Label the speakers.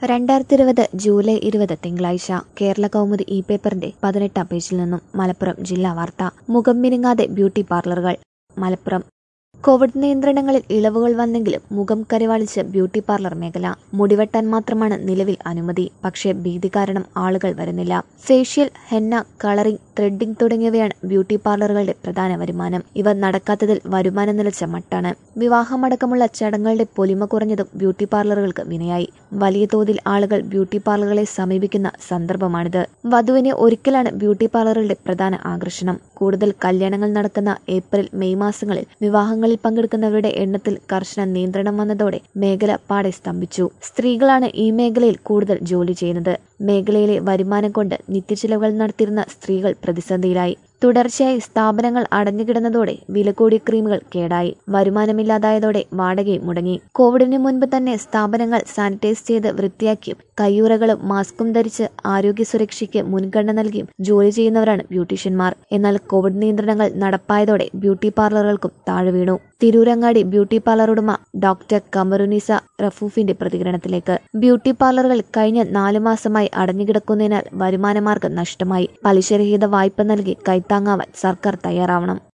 Speaker 1: രണ്ടായിരത്തി ഇരുപത് ജൂലൈ ഇരുപത് തിങ്കളാഴ്ച കേരള കൗമുദി ഇ പേപ്പറിന്റെ പതിനെട്ടാം പേജിൽ നിന്നും മലപ്പുറം ജില്ലാ വാർത്ത മുഖം മിനുങ്ങാതെ ബ്യൂട്ടി പാർലറുകൾ മലപ്പുറം കോവിഡ് നിയന്ത്രണങ്ങളിൽ ഇളവുകൾ വന്നെങ്കിലും മുഖം കരുവാളിച്ച് ബ്യൂട്ടി പാർലർ മേഖല മുടിവെട്ടാൻ മാത്രമാണ് നിലവിൽ അനുമതി പക്ഷേ ഭീതി കാരണം ആളുകൾ വരുന്നില്ല ഫേഷ്യൽ ഹെന്ന കളറിംഗ് ത്രെഡിംഗ് തുടങ്ങിയവയാണ് ബ്യൂട്ടി പാർലറുകളുടെ പ്രധാന വരുമാനം ഇവ നടക്കാത്തതിൽ വരുമാനം നിലച്ച മട്ടാണ് വിവാഹമടക്കമുള്ള ചടങ്ങുകളുടെ പൊലിമ കുറഞ്ഞതും ബ്യൂട്ടി പാർലറുകൾക്ക് വിനയായി വലിയ തോതിൽ ആളുകൾ ബ്യൂട്ടി പാർലറുകളെ സമീപിക്കുന്ന സന്ദർഭമാണിത് വധുവിനെ ഒരിക്കലാണ് ബ്യൂട്ടി പാർലറുകളുടെ പ്രധാന ആകർഷണം കൂടുതൽ കല്യാണങ്ങൾ നടക്കുന്ന ഏപ്രിൽ മെയ് മാസങ്ങളിൽ വിവാഹങ്ങളിൽ പങ്കെടുക്കുന്നവരുടെ എണ്ണത്തിൽ കർശന നിയന്ത്രണം വന്നതോടെ മേഖല പാടെ സ്തംഭിച്ചു സ്ത്രീകളാണ് ഈ മേഖലയിൽ കൂടുതൽ ജോലി ചെയ്യുന്നത് മേഖലയിലെ വരുമാനം കൊണ്ട് നിത്യച്ചിലവുകൾ നടത്തിയിരുന്ന സ്ത്രീകൾ പ്രതിസന്ധിയിലായി തുടർച്ചയായി സ്ഥാപനങ്ങൾ അടഞ്ഞുകിടന്നതോടെ വില കൂടിയ ക്രീമുകൾ കേടായി വരുമാനമില്ലാതായതോടെ വാടകയും മുടങ്ങി കോവിഡിന് മുൻപ് തന്നെ സ്ഥാപനങ്ങൾ സാനിറ്റൈസ് ചെയ്ത് വൃത്തിയാക്കിയും കയ്യുറകളും മാസ്കും ധരിച്ച് ആരോഗ്യ സുരക്ഷയ്ക്ക് മുൻഗണന നൽകിയും ജോലി ചെയ്യുന്നവരാണ് ബ്യൂട്ടീഷ്യന്മാർ എന്നാൽ കോവിഡ് നിയന്ത്രണങ്ങൾ നടപ്പായതോടെ ബ്യൂട്ടി പാർലറുകൾക്കും താഴെ വീണു തിരൂരങ്ങാടി ബ്യൂട്ടി പാർലർ ഉടമ ഡോക്ടർ കമറുനിസ റഫൂഫിന്റെ പ്രതികരണത്തിലേക്ക് ബ്യൂട്ടി പാർലറുകൾ കഴിഞ്ഞ നാലു മാസമായി അടഞ്ഞുകിടക്കുന്നതിനാൽ വരുമാനമാർഗം നഷ്ടമായി പലിശരഹിത വായ്പ നൽകി കൈത്താങ്ങാവാൻ സർക്കാർ തയ്യാറാവണം